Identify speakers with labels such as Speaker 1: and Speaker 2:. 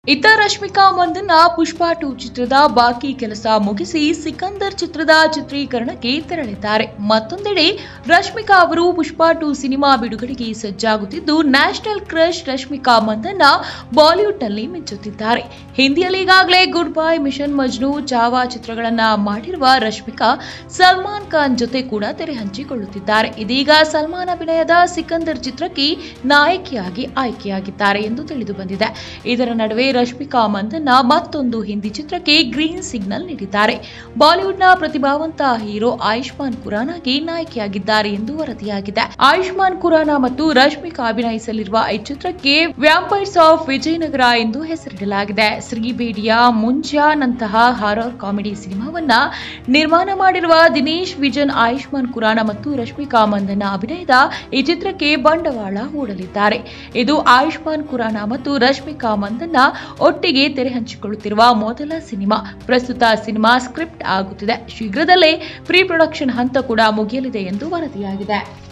Speaker 1: ಇತ್ತ ರಶ್ಮಿಕಾ ಮಂದನ್ನ ಪುಷ್ಪ ಟು ಚಿತ್ರದ ಬಾಕಿ ಕೆಲಸ ಮುಗಿಸಿ ಸಿಕಂದರ್ ಚಿತ್ರದ ಚಿತ್ರೀಕರಣಕ್ಕೆ ತೆರಳಿದ್ದಾರೆ ಮತ್ತೊಂದೆಡೆ ರಶ್ಮಿಕಾ ಅವರು ಪುಷ್ಪ ಟು ಸಿನಿಮಾ ಬಿಡುಗಡೆಗೆ ಸಜ್ಜಾಗುತ್ತಿದ್ದು ನ್ಯಾಷನಲ್ ಕ್ರಶ್ ರಶ್ಮಿಕಾ ಮಂದನ್ನ ಬಾಲಿವುಡ್ನಲ್ಲಿ ಮಿಂಚುತ್ತಿದ್ದಾರೆ ಹಿಂದಿಯಲ್ಲಿ ಈಗಾಗಲೇ Good Bye Mission Majnu Chhaava ಚಿತ್ರಗಳನ್ನ ಮಾಡಿರುವ ರಶ್ಮಿಕಾ ಸಲ್ಮಾನ್ ಖಾನ್ ಜೊತೆ ಕೂಡ ತೆರೆ ಹಂಚಿಕೊಳ್ಳುತ್ತಿದ್ದಾರೆ ಇದೀಗ ಸಲ್ಮಾನ್ ಅಭಿನಯದ ಸಿಕಂದರ್ ಚಿತ್ರಕ್ಕೆ ನಾಯಕಿಯಾಗಿ ಆಯ್ಕೆಯಾಗಿದ್ದಾರೆ ಎಂದು ತಿಳಿದು ಬಂದಿದೆ ಇದರ ನಡುವೆ ರಶ್ಮಿಕಾ ಮಂದನ್ನ ಮತ್ತೊಂದು ಹಿಂದಿ ಚಿತ್ರಕ್ಕೆ ಗ್ರೀನ್ ಸಿಗ್ನಲ್ ನೀಡಿದ್ದಾರೆ ಬಾಲಿವುಡ್ನ ಪ್ರತಿಭಾವಂತ ಹೀರೋ ಆಯುಷ್ಮಾನ್ ಖುರಾನಾಗೆ ನಾಯಕಿಯಾಗಿದ್ದಾರೆ ಎಂದು ವರದಿಯಾಗಿದೆ ಆಯುಷ್ಮಾನ್ ಖುರಾನಾ ಮತ್ತು ರಶ್ಮಿಕಾ ಅಭಿನಯಿಸಲಿರುವ ಈ ಚಿತ್ರಕ್ಕೆ ವ್ಯಾಂಪೈರ್ಸ್ ಆಫ್ ವಿಜಯನಗರ ಎಂದು ಹೆಸರಿಡಲಾಗಿದೆ ಶ್ರೀಬೇಡಿಯ ಮುಂಜಾನಂತಹ ಹಾರರ್ ಕಾಮಿಡಿ ಸಿನಿಮಾವನ್ನ ನಿರ್ಮಾಣ ಮಾಡಿರುವ ದಿನೇಶ್ ವಿಜನ್ ಆಯುಷ್ಮಾನ್ ಖುರಾನಾ ಮತ್ತು ರಶ್ಮಿಕಾ ಮಂದನ್ನ ಅಭಿನಯದ ಈ ಚಿತ್ರಕ್ಕೆ ಬಂಡವಾಳ ಹೂಡಲಿದ್ದಾರೆ ಇದು ಆಯುಷ್ಮಾನ್ ಖುರಾನಾ ಮತ್ತು ರಶ್ಮಿಕಾ ಮಂದನ್ನ ಒಟ್ಟಿಗೆ ತೆರೆ ಹಂಚಿಕೊಳ್ಳುತ್ತಿರುವ ಮೊದಲ ಸಿನಿಮಾ ಪ್ರಸ್ತುತ ಸಿನಿಮಾ ಸ್ಕ್ರಿಪ್ಟ್ ಆಗುತ್ತಿದೆ ಶೀಘ್ರದಲ್ಲೇ ಪ್ರೀ ಪ್ರೊಡಕ್ಷನ್ ಹಂತ ಕೂಡ ಮುಗಿಯಲಿದೆ ಎಂದು ವರದಿಯಾಗಿದೆ